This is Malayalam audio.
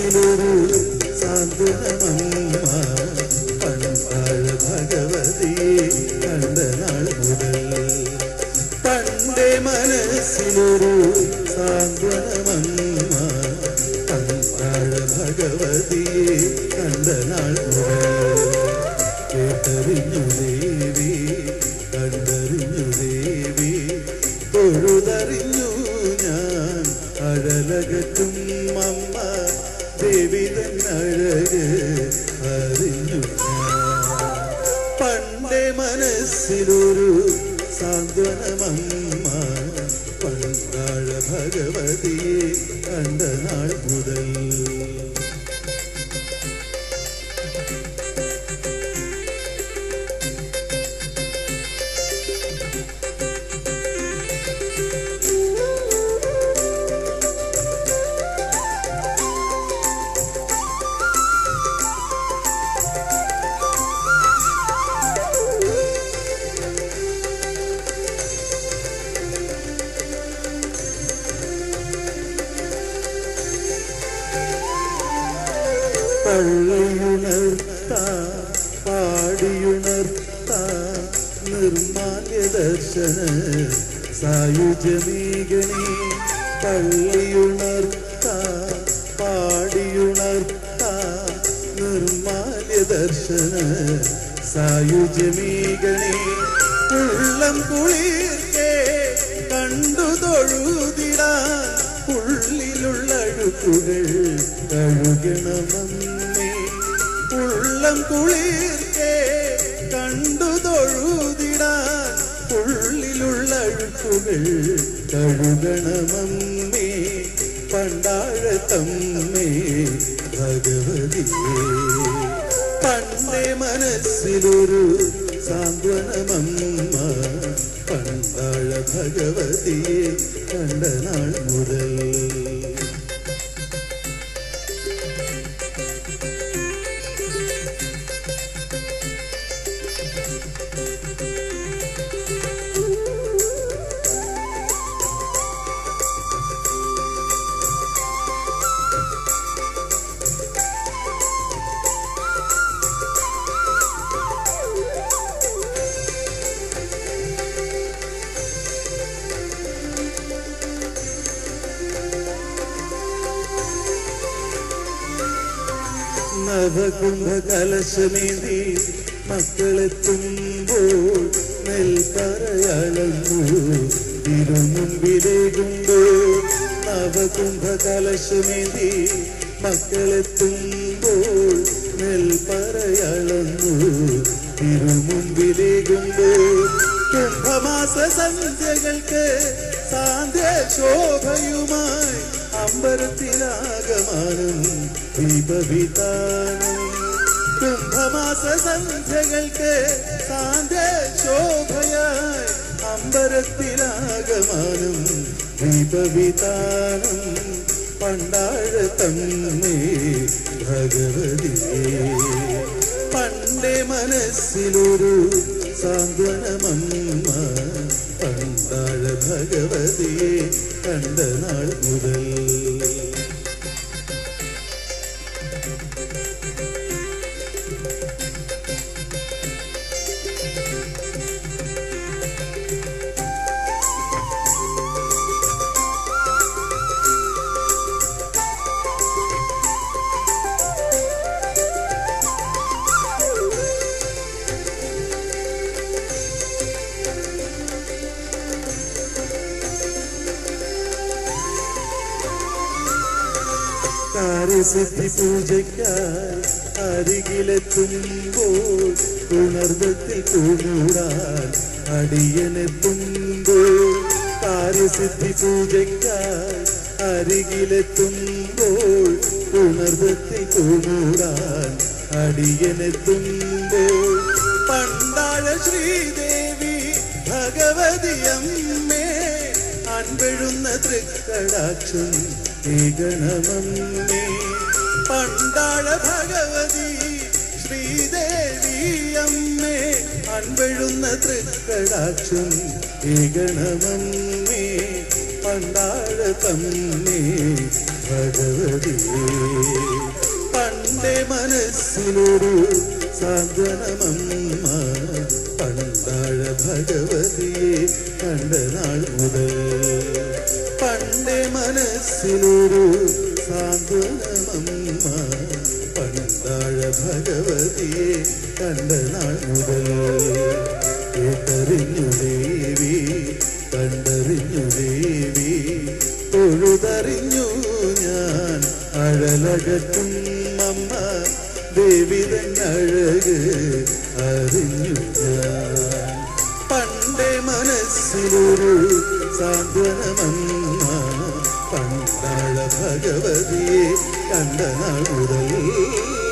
മനസ്സിലൊരു സാന്ത്വനമമ്മ പണ്ടാഴ ഭഗവതിയെ കണ്ട നാൾ മുതൽ പണ്ടേ മനസ്സിലൊരു സാന്ത്വനമമ്മ പണ്ടാഴ ഭഗവതിയെ കണ്ട നാൾ മുതൽ കേട്ടറിഞ്ഞു ദേവി കണ്ടറിഞ്ഞു ദേവി തൊഴുതറിഞ്ഞു ഞാൻ അഴലകറ്റും അമ്മ ദേവി തന്നഴക് അറിഞ്ഞു ഞാൻ പണ്ടേ മനസ്സിലൊരു സാന്ത്വനമമ്മ പണ്ടാഴ ഭഗവതിയെ കണ്ട നാൾ മുതൽ പള്ളിയുണർത്ത പാടിയുണർത്ത നിർമാല്യ ദർശന സായുജമീകണി പള്ളിയുണർത്ത പാടിയുണർത്ത നിർമാല്യ ദർശന സായുജമീകണി ഉള്ളം കുളിർക്കേ കണ്ടു തൊഴുതിടാൻ ഉള്ളിലുള്ള അഴുക്കുകൾ കഴുകണമമ്മേ ഉള്ളം കുളിർക്കേ കണ്ടു തൊഴുതിടാൻ ഉള്ളിലുള്ള അഴുക്കുകൾ കഴുകണമമ്മേ പണ്ടാഴത്തമ്മേ ഭഗവതിയേ പണ്ടേ മനസ്സിലൊരു സാന്ത്വനമമ്മ പണ്ടാഴ ഭഗവതിയെ കണ്ട നാൾ മുതൽ നവകുംഭ കലശമേന്തി മക്കളെത്തുമ്പോൾ നെൽക്കരയളന്നു തിരുമുമ്പിലേകുമ്പോൾ നവകുംഭ കലശമേന്തി മക്കളെത്തുമ്പോൾ നെൽപ്പറയളന്നു തിരുമുമ്പിലേകുമ്പോൾ കുംഭമാസ സന്ധ്യകൾക്ക് സാന്ധ്യ ശോഭയുമായി അമ്പരത്തിലാകമാനം ദീപവിതാനം കുംഭമാസ സന്ധ്യകൾക്ക് സാന്ധ്യ ശോഭയായി അമ്പരത്തിലാകമാനം ദീപവിതാനം പണ്ടാഴ തമ്മേ ഭഗവതിയേ പണ്ടേ മനസ്സിലൊരു സാന്ത്വനമമ്മ പണ്ടാഴ ഭഗവതിയെ കണ്ട നാൾ മുതൽ കാര്യസിദ്ധി പൂജയ്ക്കായി അരികിലെത്തുമ്പോൾ ഉണർവത്തിൽ കൂടാൻ അടിയനെത്തുമ്പോൾ കാര്യസിദ്ധി പൂജയ്ക്കായി അരികിലെത്തുമ്പോൾ ഉണർവത്തിൽ കൂടാൻ അടിയനെത്തുമ്പോൾ പണ്ടാഴ ശ്രീദേവി ഭഗവതിയമ്മേ അൻപെഴുന്ന തൃക്കടാക്ഷം ഏകണമമ്മേ പണ്ടാഴ ഭഗവതി ശ്രീദേവി അമ്മേ അൻപെഴുന്ന തൃക്കടാക്ഷം ഏകണമമ്മേ പണ്ടാഴ തമ്മേ ഭഗവതിയെ പണ്ടേ മനസ്സിലൊരു സാന്ത്വനമമ്മ പണ്ടാഴ ഭഗവതിയെ കണ്ട നാൾ മുതൽ പണ്ടേ മനസ്സിലൊരു സാന്ത്വനമമ്മ പണ്ടാഴ ഭഗവതിയെ കണ്ട നാൾ മുതൽ കേട്ടറിഞ്ഞു ദേവി കണ്ടറിഞ്ഞു ദേവി തൊഴുതറിഞ്ഞു ഞാൻ അഴലകറ്റും അമ്മ ദേവി തന്നഴക് അറിഞ്ഞു ഞാൻ പണ്ടേ മനസ്സിലൊരു സാന്ത്വനമമ്മ പണ്ടാള ഭഗവതിയെ കണ്ട നാൾ മുതൽ